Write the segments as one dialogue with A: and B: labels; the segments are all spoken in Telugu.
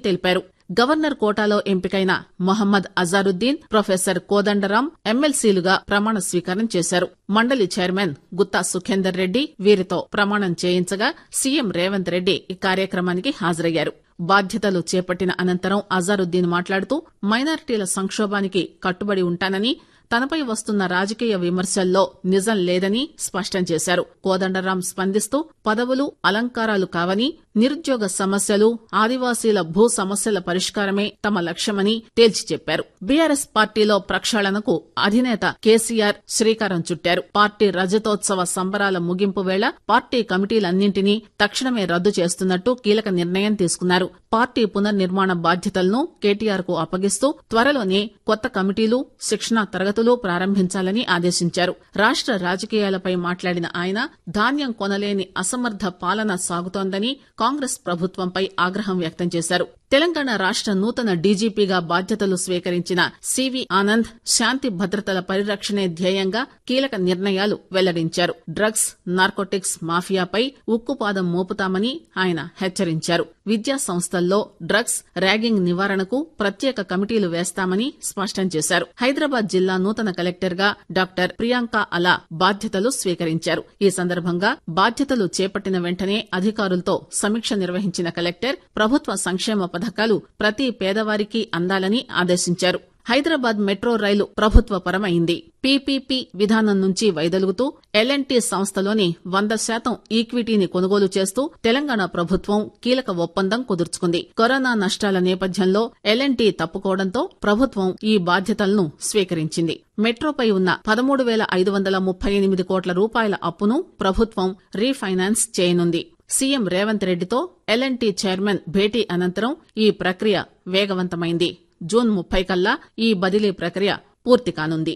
A: తెలిపారు గవర్నర్ కోటాలో ఎంపికైన మొహమ్మద్ అజారుద్దీన్ ప్రొఫెసర్ కోదండరాం ఎమ్మెల్సీలుగా ప్రమాణ స్వీకారం చేశారు మండలి చైర్మన్ గుత్తా సుఖేందర్ రెడ్డి వీరితో ప్రమాణం చేయించగా సీఎం రేవంత్ రెడ్డి ఈ కార్యక్రమానికి హాజరయ్యారు బాధ్యతలు చేపట్టిన అనంతరం అజారుద్దీన్ మాట్లాడుతూ మైనారిటీల సంక్షోభానికి కట్టుబడి ఉంటానని తనపై వస్తున్న రాజకీయ విమర్శల్లో నిజం లేదని స్పష్టం చేశారు కోదండరాం స్పందిస్తూ పదవులు అలంకారాలు కావని నిరుద్యోగ సమస్యలు ఆదివాసీల భూ సమస్యల పరిష్కారమే తమ లక్ష్యమని తేల్చి చెప్పారు బీఆర్ఎస్ పార్టీలో ప్రక్షాళనకు అధినేత కేసీఆర్ శ్రీకారం చుట్టారు పార్టీ రజతోత్సవ సంబరాల ముగింపు వేళ పార్టీ కమిటీలన్నింటినీ తక్షణమే రద్దు చేస్తున్నట్టు కీలక నిర్ణయం తీసుకున్నారు పార్టీ పునర్నిర్మాణ బాధ్యతలను కేటీఆర్ కు అప్పగిస్తూ త్వరలోనే కొత్త కమిటీలు శిక్షణా తరగతులు ప్రారంభించాలని ఆదేశించారు రాష్ట రాజకీయాలపై మాట్లాడిన ఆయన ధాన్యం కొనలేని అసమర్థ పాలన సాగుతోందని కాంగ్రెస్ ప్రభుత్వంపై ఆగ్రహం వ్యక్తం చేశారు తెలంగాణ రాష్ట నూతన డీజీపీగా బాధ్యతలు స్వీకరించిన సివి ఆనంద్ శాంతి భద్రతల పరిరక్షణే ధ్యేయంగా కీలక నిర్ణయాలు వెల్లడించారు డ్రగ్స్ నార్కోటిక్స్ మాఫియాపై ఉక్కుపాదం మోపుతామని ఆయన హెచ్చరించారు విద్యా సంస్థల్లో డ్రగ్స్ ర్యాగింగ్ నివారణకు ప్రత్యేక కమిటీలు వేస్తామని స్పష్టం చేశారు హైదరాబాద్ జిల్లా నూతన కలెక్టర్ గా డాక్టర్ ప్రియాంక అలా బాధ్యతలు స్వీకరించారు ఈ సందర్భంగా బాధ్యతలు చేపట్టిన వెంటనే అధికారులతో సమీక్ష నిర్వహించిన కలెక్టర్ ప్రభుత్వ సంక్షేమ పథకాలు ప్రతి పేదవారికి అందాలని ఆదేశించారు హైదరాబాద్ మెట్రో రైలు ప్రభుత్వ పరమైంది పీపీపీ విధానం నుంచి వైదొలుగుతూ ఎల్ఎన్టీ సంస్థలోని వంద శాతం ఈక్విటీని కొనుగోలు చేస్తూ తెలంగాణ ప్రభుత్వం కీలక ఒప్పందం కుదుర్చుకుంది కరోనా నష్టాల నేపథ్యంలో ఎల్ఎన్టీ తప్పుకోవడంతో ప్రభుత్వం ఈ బాధ్యతలను స్వీకరించింది మెట్రోపై ఉన్న పదమూడు వేల ఐదు వందల ముప్పై ఎనిమిది కోట్ల రూపాయల అప్పును ప్రభుత్వం రీఫైనాన్స్ చేయనుంది సీఎం రేవంత్ రెడ్డితో ఎల్ఎన్టీ చైర్మన్ భేటీ అనంతరం ఈ ప్రక్రియ వేగవంతమైంది జూన్ ముప్పై కల్లా ఈ బదిలీ ప్రక్రియ పూర్తి కానుంది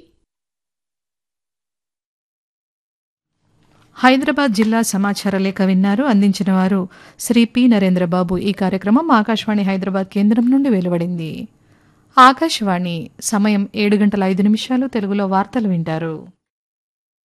B: హైదరాబాద్ జిల్లా సమాచార లేఖ విన్నారు అందించిన వారు శ్రీ పి నరేంద్రబాబు ఈ కార్యక్రమం ఆకాశవాణి హైదరాబాద్ కేంద్రం నుండి వెలువడింది ఆకాశవాణి సమయం ఏడు గంటల ఐదు నిమిషాలు తెలుగులో వార్తలు వింటారు